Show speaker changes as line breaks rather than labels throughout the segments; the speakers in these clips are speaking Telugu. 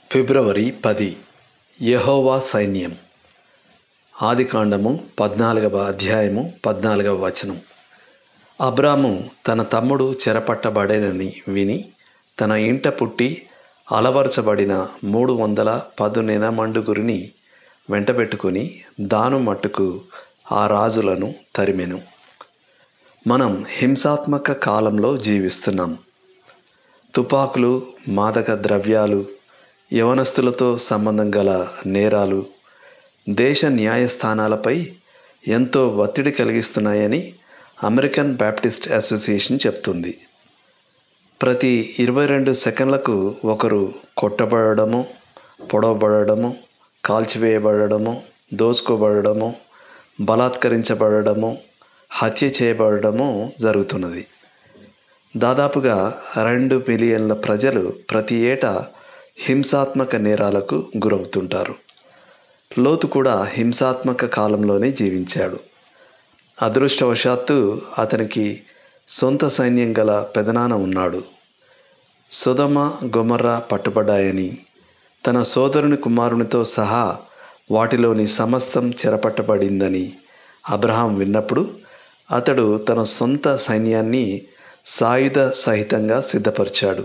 ఫిబ్రవరి పది యెహోవా సైన్యం ఆదికాండము పద్నాలుగవ అధ్యాయము పద్నాలుగవ వచనం అబ్రాము తన తమ్ముడు చెరపట్టబడేనని విని తన ఇంట పుట్టి అలవరచబడిన మూడు వందల పదునెన మండుగురిని వెంటబెట్టుకుని దాను మట్టుకు ఆ రాజులను తరిమెను మనం హింసాత్మక కాలంలో జీవిస్తున్నాం తుపాకులు మాదక ద్రవ్యాలు యవనస్తులతో సంబంధం గల నేరాలు దేశ న్యాయస్థానాలపై ఎంతో ఒత్తిడి కలిగిస్తున్నాయని అమెరికన్ బ్యాప్టిస్ట్ అసోసియేషన్ చెప్తుంది ప్రతి ఇరవై రెండు సెకండ్లకు ఒకరు కొట్టబడము పొడవబడము కాల్చివేయబడము దోచుకోబడము బలాత్కరించబడము హత్య చేయబడము జరుగుతున్నది దాదాపుగా రెండు మిలియన్ల ప్రజలు ప్రతి ఏటా హింసాత్మక నేరాలకు గురవుతుంటారు లోతు కూడా హింసాత్మక కాలంలోనే జీవించాడు అదృష్టవశాత్తు అతనికి సొంత సైన్యం గల పెదనాన్న ఉన్నాడు సుధమ గొమర్ర పట్టుబడ్డాయని తన సోదరుని కుమారునితో సహా వాటిలోని సమస్తం చెరపట్టబడిందని అబ్రహాం విన్నప్పుడు అతడు తన సొంత సైన్యాన్ని సాయుధ సహితంగా సిద్ధపరిచాడు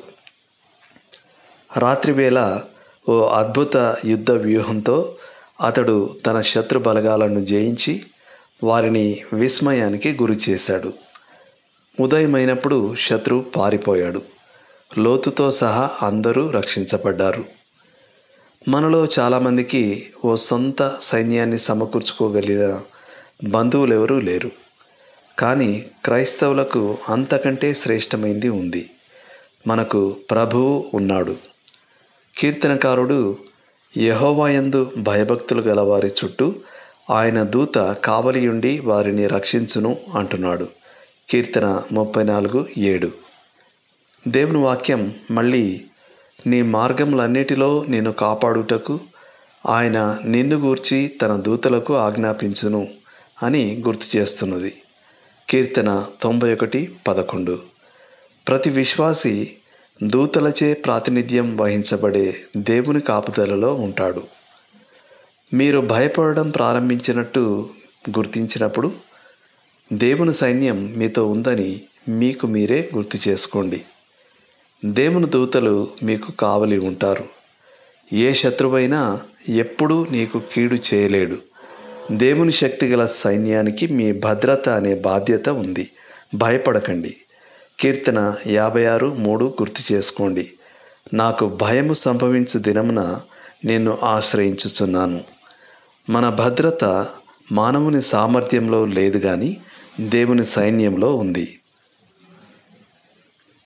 రాత్రివేళ ఓ అద్భుత యుద్ధ వ్యూహంతో అతడు తన శత్రు బలగాలను జయించి వారిని విస్మయానికి గురి చేశాడు ఉదయమైనప్పుడు శత్రు పారిపోయాడు లోతుతో సహా అందరూ రక్షించబడ్డారు మనలో చాలామందికి ఓ సొంత సైన్యాన్ని సమకూర్చుకోగలిగిన బంధువులెవరూ లేరు కానీ క్రైస్తవులకు అంతకంటే శ్రేష్టమైంది ఉంది మనకు ప్రభువు ఉన్నాడు కీర్తనకారుడు యహోవాయందు భయభక్తులు గలవారి చుట్టూ ఆయన దూత కావలియుండి వారిని రక్షించును అంటున్నాడు కీర్తన ముప్పై నాలుగు ఏడు దేవుని వాక్యం మళ్ళీ నీ మార్గములన్నిటిలో నేను కాపాడుటకు ఆయన నిన్ను గూర్చి తన దూతలకు ఆజ్ఞాపించును అని గుర్తు చేస్తున్నది కీర్తన తొంభై ఒకటి పదకొండు ప్రతి విశ్వాసి దూతలచే ప్రాతినిధ్యం వహించబడే దేవుని కాపుదలలో ఉంటాడు మీరు భయపడడం ప్రారంభించినట్టు గుర్తించినప్పుడు దేవుని సైన్యం మీతో ఉందని మీకు మీరే గుర్తు చేసుకోండి దేవుని దూతలు మీకు కావలి ఉంటారు ఏ శత్రువైనా ఎప్పుడూ నీకు కీడు చేయలేడు దేవుని శక్తి గల సైన్యానికి మీ భద్రత అనే బాధ్యత ఉంది భయపడకండి కీర్తన యాభై ఆరు మూడు గుర్తు చేసుకోండి నాకు భయము సంభవించు దినమున నిన్ను ఆశ్రయించుచున్నాను మన భద్రత మానవుని సామర్థ్యంలో లేదు కానీ దేవుని సైన్యంలో ఉంది